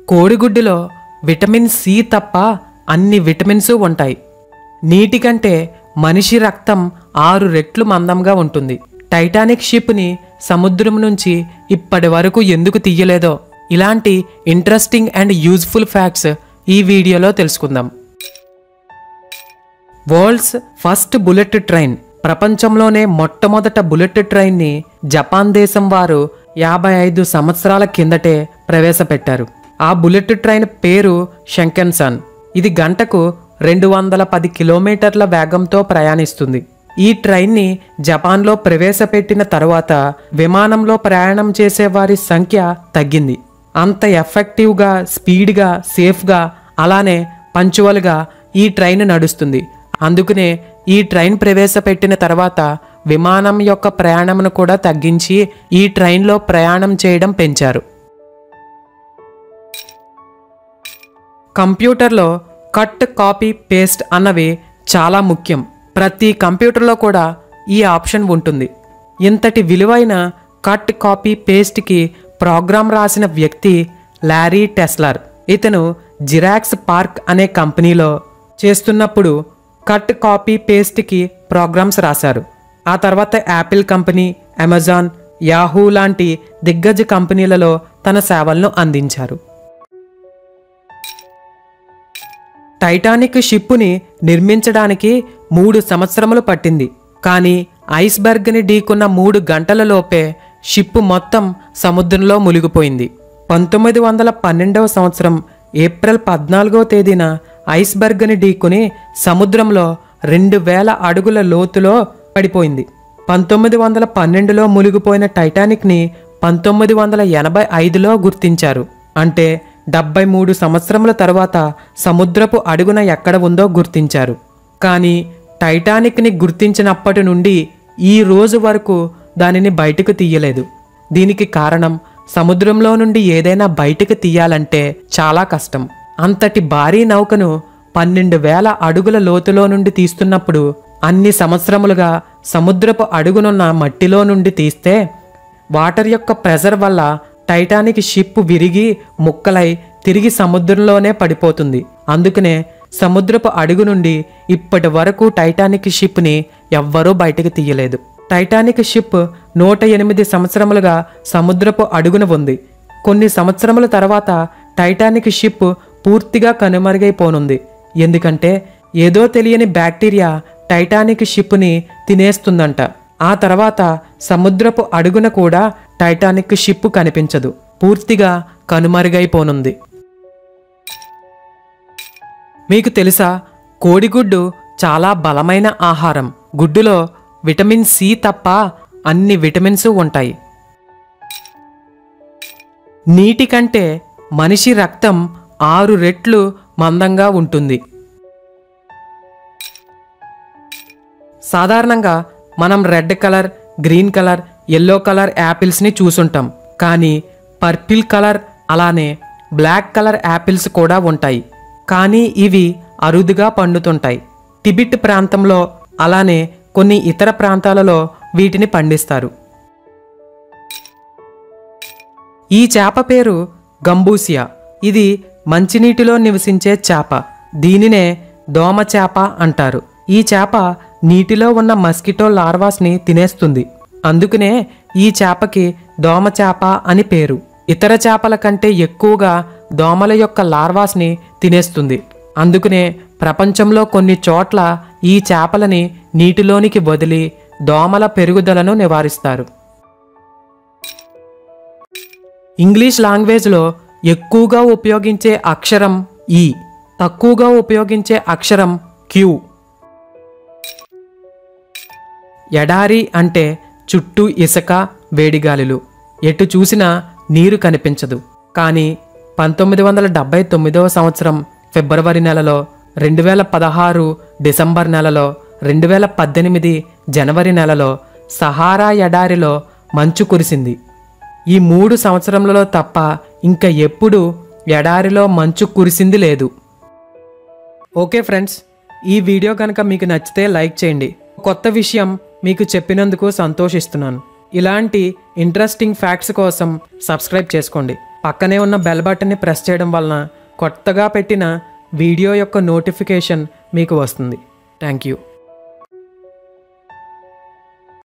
కోడిగుడ్డులో vitamin C తప్ప అన్ని vitamins ఉంటాయి నీటి కంటే మనిషి రక్తం ఆరు రెట్లు మందంగా ఉంటుంది టైటానిక్ షిప్ని సముద్రం నుంచి ఇప్పటి వరకు ఎందుకు తీయలేదో ఇలాంటి ఇంట్రెస్టింగ్ అండ్ యూజ్ఫుల్ ఫ్యాక్ట్స్ ఈ వీడియోలో తెలుసుకుందాం వరల్డ్స్ ఫస్ట్ బుల్లెట్ ట్రైన్ ప్రపంచంలోనే మొట్టమొదట బుల్లెట్ ట్రైన్ని జపాన్ దేశం వారు యాభై ఐదు సంవత్సరాల కిందటే ప్రవేశపెట్టారు ఆ బుల్లెట్ ట్రైన్ పేరు షంకెన్సన్ ఇది గంటకు రెండు వందల పది కిలోమీటర్ల వేగంతో ప్రయాణిస్తుంది ఈ ట్రైన్ని జపాన్లో ప్రవేశపెట్టిన తరువాత విమానంలో ప్రయాణం చేసే వారి సంఖ్య తగ్గింది అంత ఎఫెక్టివ్గా స్పీడ్గా సేఫ్గా అలానే పంచువల్గా ఈ ట్రైన్ నడుస్తుంది అందుకనే ఈ ట్రైన్ ప్రవేశపెట్టిన తర్వాత విమానం యొక్క ప్రయాణమును కూడా తగ్గించి ఈ ట్రైన్లో ప్రయాణం చేయడం పెంచారు కంప్యూటర్లో కట్ కాపీ పేస్ట్ అన్నవి చాలా ముఖ్యం ప్రతి కంప్యూటర్లో కూడా ఈ ఆప్షన్ ఉంటుంది ఇంతటి విలువైన కట్ కాపీ పేస్ట్కి ప్రోగ్రామ్ రాసిన వ్యక్తి లారీ టెస్లర్ ఇతను జిరాక్స్ పార్క్ అనే కంపెనీలో చేస్తున్నప్పుడు కట్ కాపీ పేస్ట్కి ప్రోగ్రామ్స్ రాశారు ఆ తర్వాత యాపిల్ కంపెనీ అమెజాన్ యాహూ లాంటి దిగ్గజ కంపెనీలలో తన సేవలను అందించారు టైటానిక్ షిప్పుని నిర్మించడానికి మూడు సంవత్సరములు పట్టింది కానీ ఐస్బర్గ్ని ఢీకున్న మూడు గంటలలోపే షిప్పు మొత్తం సముద్రంలో మునిగిపోయింది పంతొమ్మిది వందల పన్నెండవ సంవత్సరం ఏప్రిల్ పద్నాలుగో తేదీన ఐస్బర్గ్ని ఢీకుని సముద్రంలో రెండు వేల అడుగుల లోతులో పడిపోయింది పంతొమ్మిది వందల పన్నెండులో మునిగిపోయిన టైటానిక్ని పంతొమ్మిది వందల ఎనభై ఐదులో గుర్తించారు అంటే డెబ్బై మూడు సంవత్సరముల తర్వాత సముద్రపు అడుగున ఎక్కడ ఉందో గుర్తించారు కానీ టైటానిక్ని గుర్తించినప్పటి నుండి ఈ రోజు వరకు దానిని బయటకు తీయలేదు దీనికి కారణం సముద్రంలో నుండి ఏదైనా బయటకు తీయాలంటే చాలా కష్టం అంతటి భారీ నౌకను పన్నెండు వేల అడుగుల లోతులో నుండి తీస్తున్నప్పుడు అన్ని సంవత్సరములుగా సముద్రపు అడుగునున్న మట్టిలో నుండి తీస్తే వాటర్ యొక్క ప్రెజర్ వల్ల టైటానిక్ షిప్ విరిగి ముక్కలై తిరిగి సముద్రంలోనే పడిపోతుంది అందుకనే సముద్రపు అడుగు నుండి ఇప్పటి వరకు టైటానిక్ షిప్ని ఎవ్వరూ బయటకు తీయలేదు టైటానిక్ షిప్ నూట ఎనిమిది సంవత్సరములుగా సముద్రపు అడుగున ఉంది కొన్ని సంవత్సరముల తర్వాత టైటానిక్ షిప్ పూర్తిగా కనుమరుగైపోనుంది ఎందుకంటే ఏదో తెలియని బ్యాక్టీరియా టైటానిక్ షిప్ని తినేస్తుందంట ఆ తర్వాత సముద్రపు అడుగున కూడా టైటానిక్ షిప్ కనిపించదు పూర్తిగా కనుమరుగైపోనుంది మీకు తెలుసా కోడిగుడ్డు చాలా బలమైన ఆహారం గుడ్డులో విటమిన్ సి తప్ప అన్ని విటమిన్స్ ఉంటాయి నీటి కంటే మనిషి రక్తం ఆరు రెట్లు మందంగా ఉంటుంది సాధారణంగా మనం red colour green colour yellow colour యాపిల్స్ని చూసుంటాం కానీ పర్పిల్ కలర్ అలానే బ్లాక్ కలర్ యాపిల్స్ కూడా ఉంటాయి కానీ ఇవి అరుదుగా పండుతుంటాయి టిబిట్ ప్రాంతంలో అలానే కొన్ని ఇతర ప్రాంతాలలో వీటిని పండిస్తారు ఈ చేప పేరు గంబూసియా ఇది మంచినీటిలో నివసించే చేప దీనినే దోమ చేప అంటారు ఈ చేప నీటిలో ఉన్న మస్కిటో లార్వాస్ని తినేస్తుంది అందుకనే ఈ చేపకి దోమ చేప అని పేరు ఇతర చేపల కంటే ఎక్కువగా దోమల యొక్క లార్వాస్ని తినేస్తుంది అందుకనే ప్రపంచంలో కొన్ని చోట్ల ఈ చేపలని నీటిలోనికి వదిలి దోమల పెరుగుదలను నివారిస్తారు ఇంగ్లీష్ లాంగ్వేజ్లో ఎక్కువగా ఉపయోగించే అక్షరం ఈ తక్కువగా ఉపయోగించే అక్షరం క్యూ ఎడారి అంటే చుట్టూ ఇసుక వేడిగాలులు ఎటు చూసినా నీరు కనిపించదు కానీ పంతొమ్మిది వందల డెబ్బై తొమ్మిదవ సంవత్సరం ఫిబ్రవరి నెలలో రెండు వేల పదహారు డిసెంబర్ నెలలో రెండు వేల పద్దెనిమిది జనవరి నెలలో సహారా ఎడారిలో మంచు కురిసింది ఈ మూడు సంవత్సరములలో తప్ప ఇంకా ఎప్పుడు ఎడారిలో మంచు కురిసింది లేదు ఓకే ఫ్రెండ్స్ ఈ వీడియో కనుక మీకు నచ్చితే లైక్ చేయండి కొత్త విషయం మీకు చెప్పినందుకు సంతోషిస్తున్నాను ఇలాంటి ఇంట్రెస్టింగ్ ఫ్యాక్ట్స్ కోసం సబ్స్క్రైబ్ చేసుకోండి పక్కనే ఉన్న బెల్ బటన్ని ప్రెస్ చేయడం వలన కొత్తగా పెట్టిన వీడియో యొక్క నోటిఫికేషన్ మీకు వస్తుంది థ్యాంక్ యూ